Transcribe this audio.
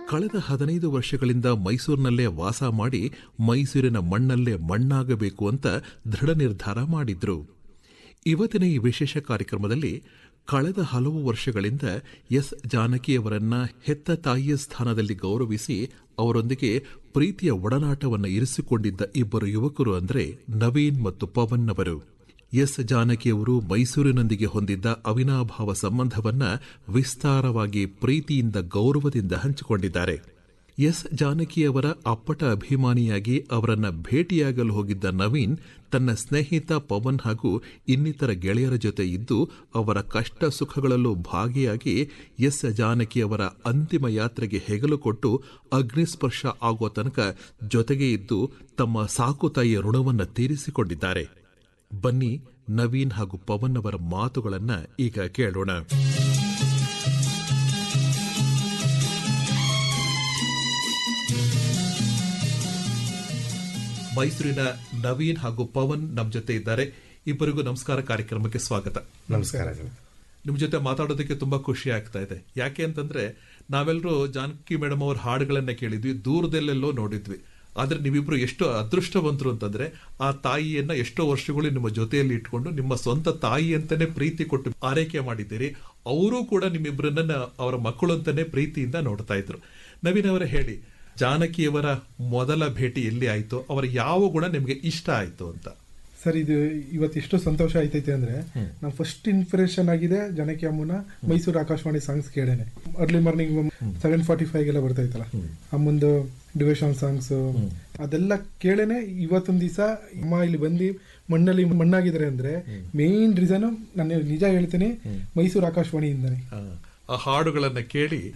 ಕಳೆದ ಹದಿನೈದು ವರ್ಷಗಳಿಂದ ಮೈಸೂರಿನಲ್ಲೇ ವಾಸ ಮಾಡಿ ಮೈಸೂರಿನ ಮಣ್ಣಲ್ಲೇ ಮಣ್ಣಾಗಬೇಕು ಅಂತ ದೃಢ ನಿರ್ಧಾರ ಮಾಡಿದ್ರು ಇವತ್ತಿನ ಈ ವಿಶೇಷ ಕಾರ್ಯಕ್ರಮದಲ್ಲಿ ಕಳೆದ ಹಲವು ವರ್ಷಗಳಿಂದ ಎಸ್ ಜಾನಕಿಯವರನ್ನ ಹೆತ್ತ ತಾಯಿಯ ಸ್ಥಾನದಲ್ಲಿ ಗೌರವಿಸಿ ಅವರೊಂದಿಗೆ ಪ್ರೀತಿಯ ಒಡನಾಟವನ್ನು ಇರಿಸಿಕೊಂಡಿದ್ದ ಇಬ್ಬರು ಯುವಕರು ಅಂದರೆ ನವೀನ್ ಮತ್ತು ಪವನ್ ಅವರು ಎಸ್ ಜಾನಕಿಯವರು ಮೈಸೂರಿನೊಂದಿಗೆ ಹೊಂದಿದ್ದ ಅವಿನಾಭಾವ ಸಂಬಂಧವನ್ನ ವಿಸ್ತಾರವಾಗಿ ಪ್ರೀತಿಯಿಂದ ಗೌರವದಿಂದ ಹಂಚಿಕೊಂಡಿದ್ದಾರೆ ಎಸ್ ಜಾನಕಿಯವರ ಅಪ್ಪಟ ಅಭಿಮಾನಿಯಾಗಿ ಅವರನ್ನ ಭೇಟಿಯಾಗಲು ಹೋಗಿದ್ದ ನವೀನ್ ತನ್ನ ಸ್ನೇಹಿತ ಪವನ್ ಹಾಗೂ ಇನ್ನಿತರ ಗೆಳೆಯರ ಜೊತೆ ಇದ್ದು ಅವರ ಕಷ್ಟ ಸುಖಗಳಲ್ಲೂ ಭಾಗಿಯಾಗಿ ಎಸ್ ಜಾನಕಿಯವರ ಅಂತಿಮ ಯಾತ್ರೆಗೆ ಹೆಗಲು ಕೊಟ್ಟು ಅಗ್ನಿಸ್ಪರ್ಶ ಆಗೋ ತನಕ ಜೊತೆಗೆ ಇದ್ದು ತಮ್ಮ ಸಾಕು ತಾಯಿಯ ಋಣವನ್ನು ತೀರಿಸಿಕೊಂಡಿದ್ದಾರೆ ಬನ್ನಿ ನವೀನ್ ಹಾಗೂ ಪವನ್ ಅವರ ಮಾತುಗಳನ್ನ ಈಗ ಕೇಳೋಣ ಮೈಸೂರಿನ ನವೀನ್ ಹಾಗೂ ಪವನ್ ನಮ್ಮ ಜೊತೆ ಇದ್ದಾರೆ ಇಬ್ಬರಿಗೂ ನಮಸ್ಕಾರ ಕಾರ್ಯಕ್ರಮಕ್ಕೆ ಸ್ವಾಗತ ನಮಸ್ಕಾರ ನಿಮ್ ಜೊತೆ ಮಾತಾಡೋದಕ್ಕೆ ತುಂಬಾ ಖುಷಿ ಆಗ್ತಾ ಇದೆ ಯಾಕೆ ಅಂತಂದ್ರೆ ನಾವೆಲ್ಲರೂ ಜಾನಕಿ ಮೇಡಮ್ ಅವ್ರ ಹಾಡುಗಳನ್ನ ಕೇಳಿದ್ವಿ ದೂರದಲ್ಲೆಲ್ಲೋ ನೋಡಿದ್ವಿ ಆದ್ರೆ ನೀವಿಬ್ರು ಎಷ್ಟು ಅದೃಷ್ಟವಂತರು ಅಂತಂದ್ರೆ ಆ ತಾಯಿಯನ್ನ ಎಷ್ಟೋ ವರ್ಷಗಳು ನಿಮ್ಮ ಜೊತೆಯಲ್ಲಿ ಇಟ್ಕೊಂಡು ನಿಮ್ಮ ಸ್ವಂತ ತಾಯಿ ಅಂತಾನೆ ಪ್ರೀತಿ ಕೊಟ್ಟು ಆರೈಕೆ ಮಾಡಿದ್ದೀರಿ ಅವರು ಕೂಡ ನಿಮ್ಮಿಬ್ಬರನ್ನ ಅವರ ಮಕ್ಕಳು ಅಂತಾನೆ ಪ್ರೀತಿಯಿಂದ ನೋಡ್ತಾ ಇದ್ರು ನವೀನ್ ಅವರೇ ಹೇಳಿ ಜಾನಕಿಯವರ ಮೊದಲ ಭೇಟಿ ಎಲ್ಲಿ ಆಯ್ತು ಅವರ ಯಾವ ಗುಣ ನಿಮ್ಗೆ ಇಷ್ಟ ಆಯ್ತು ಅಂತ ಸರ್ ಇದು ಇವತ್ತು ಎಷ್ಟು ಸಂತೋಷ ಆಯ್ತೈತೆ ಅಂದ್ರೆ ನಮ್ ಫಸ್ಟ್ ಇನ್ಸ್ಪಿರೇಷನ್ ಆಗಿದೆ ಜನಕ್ಕೆ ಅಮ್ಮನ ಮೈಸೂರು ಆಕಾಶವಾಣಿ ಸಾಂಗ್ಸ್ ಕೇಳೇನೆ early morning seven forty five ಎಲ್ಲ ಬರ್ತೈತಲ್ಲ ಅಮ್ಮಂದು ಡಿವಿಷನ್ ಸಾಂಗ್ಸ್ ಅದೆಲ್ಲ ಕೇಳೇನೆ ಇವತ್ತೊಂದ್ ದಿವಸ ಅಮ್ಮ ಇಲ್ಲಿ ಬಂದು ಮಣ್ಣಲ್ಲಿ ಮಣ್ಣಾಗಿದ್ದಾರೆ ಅಂದ್ರೆ ಮೇನ್ ರೀಸನ್ ನಾನು ನಿಜ ಹೇಳ್ತೀನಿ ಮೈಸೂರು ಆಕಾಶವಾಣಿಯಿಂದನೇ ಆ, ಆ ಹಾಡುಗಳನ್ನ ಕೇಳಿ